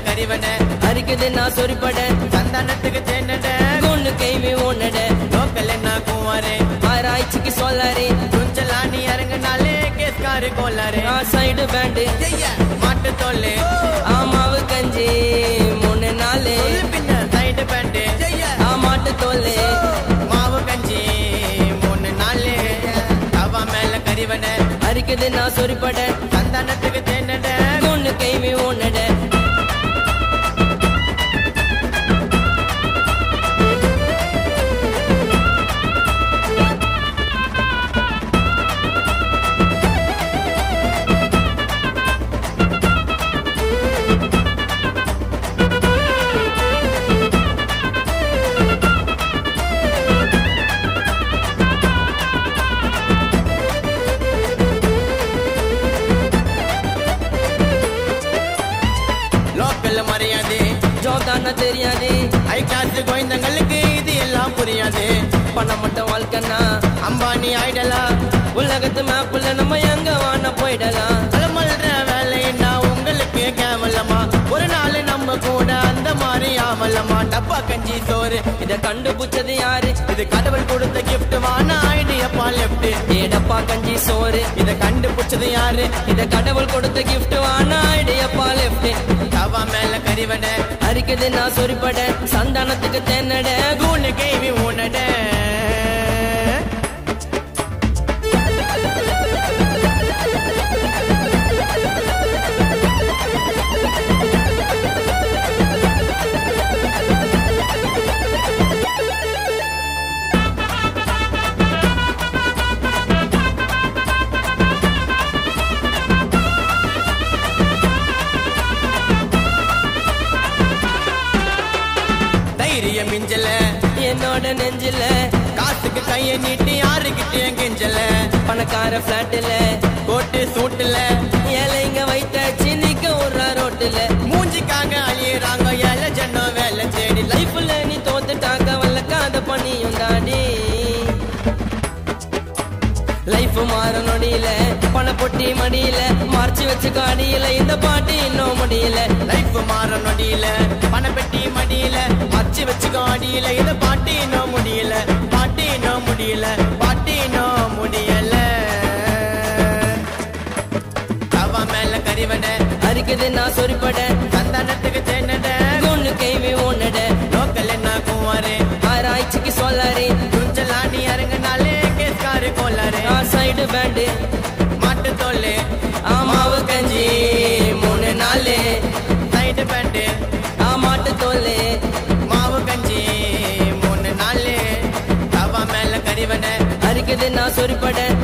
கறிவன அரிக்குது நான் சொரிப்பட சந்தானத்துக்கு தேனட குண்டு கைவி உன்னட லோக்கல் என்ன குவாரே ஆராய்ச்சிக்கு சொல்லாரு துஞ்சலானி இறங்குனாலே கேஸ்காரு கோலாரே நான் சைடு பேண்டு மாட்டு தோல்லு ஆமாவு கஞ்சி மூணு நாளு பின்ன சைடு பேண்டு ஆமாட்டு தோல்லு மாவு கஞ்சி மூணு நாலு தவா மேல கறிவன அரிக்குது நான் சொரிப்பட சந்தானத்துக்கு தேனட குண்டு கைவி உன்னட லோக்கல் மரியாதை ஜோதான தெரியாது ஹை கிளாஸ் கோயந்தங்களுக்கு இது எல்லாம் புரியாது பணம் மட்டும் வாழ்க்கைன்னா அம்பானி ஆயிடலா உலகத்து மேப்புல நம்ம எங்க வான போயிடலாம் அலமல்ற வேலைன்னா உங்களுக்கு கேவலமா ஒரு நாள் நம்ம கூட அந்த மாதிரி ஆமலமா டப்பா கஞ்சி சோறு இத கண்டுபிடிச்சது யாரு இது கடவுள் கொடுத்த gift வான ஐடியப்பா லெப்ட் ஏடப்பா கஞ்சி சோறு இத கண்டுபிடிச்சது யாரு இத கடவுள் கொடுத்த gift வானா ஐடியப்பா லெஃப்ட் தவா மேல கறிவன அரிக்குது நான் சொரிப்பட சந்தானத்துக்கு தென்னட கூணு கேவி உனட தைரியம் மிஞ்சல என்னோட நெஞ்சில காசுக்கு கைய நீட்டி யாருக்கிட்டே கெஞ்சல பணக்கார பிளாட்ல கோட்டு சூட்டுல ஏழைங்க வைத்தாச்சு நிக்க ஒரு ரோட்டுல மூஞ்சிக்காக அழியறாங்க ஏழை ஜனம் வேலை தேடி லைஃப் லைஃப்ல நீ தோத்துட்டாக்க வல்லக்காத பண்ணியும் தாடி லைஃப் மாற நொடியில பண பொட்டி மடியில மறைச்சு வச்சு காடியில இந்த பாட்டு இன்னும் முடியல லைஃப் மாற நொடியில பணப்பெட்டி மடியில மச்சு வச்சு காடியில இத பாட்டி இன்னும் முடியல பாட்டி இன்னும் முடியல பாட்டி இன்னும் முடியல தவா மேல கறிவன அரிக்குது நான் சொரிப்பட சந்தானத்துக்கு தேனட குண்டு கைவி உன்னட லோக்கல் என்ன குவாரே ஆராய்ச்சிக்கு சொல்லாரு துஞ்சலானி இறங்குனாலே கேஸ்காரு கோலாரே நான் சைடு பேண்டு மாட்டு தோல்லு ஆமாவு கஞ்சி மூணு நாளு சைடு பேண்ட் ஆமாட்டு தோல்லு மாவு கஞ்சி மூணு நாலு தவா மேல கறிவன அரிக்குது நான் சொரிப்பட